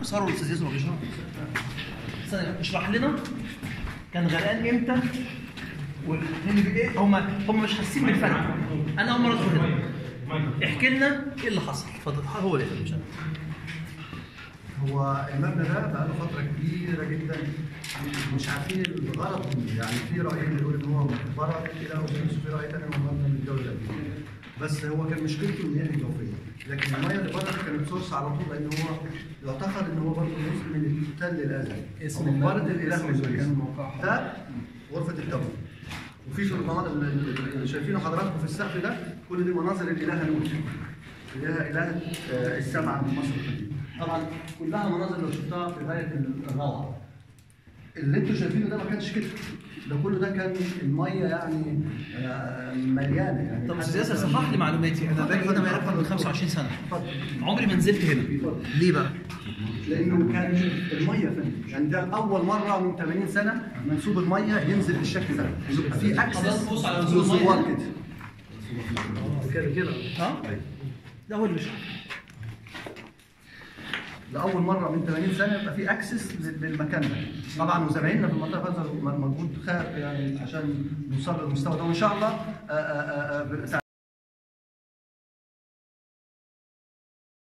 ثروه الاستاذ ياسر بيشرح ثانية، اشرح لنا كان غرقان امتى واللي بايه هم هم مش حاسين بالفرق انا اول مره ادخل هنا احكي لنا ايه اللي حصل اتفضل هو اللي مش انا هو المبنى ده بقى له فتره كبيره جدا مش عارفين الغرض منه يعني في رايين بيقولوا ان هو مقبره كده وفي راي تاني هو مبنى من الدوله القديمه بس هو كان مشكلته المياه الجوفيه لكن المياه اللي بره كانت سورس على طول لان هو يعتقد ان هو برضه جزء من التل الازلي اسم مقبره المبنى- الاله اسم من المكان موقعها. ده غرفه الدوله وفي في المناظر اللي شايفينه حضراتكم في السقف ده كل دي مناظر الاله نوح اللي هي اله آه، السمع من مصر القديمه طبعا كلها مناظر لو شفتها في غايه الروعه اللي انتوا شايفينه ده ما كانش كده ده كله ده كان الميه يعني آه، مليانه يعني طب استاذ ياسر صحح لي معلوماتي انا باجي هنا بقالي اكتر من 25 سنه اتفضل عمري ما نزلت هنا ليه بقى؟ لانه كان الميه فين يعني ده اول مره من 80 سنه منسوب الميه ينزل بالشكل ده يبقى في اكسس حضرتك بص على نزول المية للزوار هنا. كده كده كده ها؟ ده هو اللي بيشرح لاول مره من 80 سنه يبقى في اكسس للمكان ده طبعا وزمايلنا في المنطقه بذلوا مجهود خارق يعني عشان نوصل للمستوى ده وان شاء الله آه، آه، آه، آه،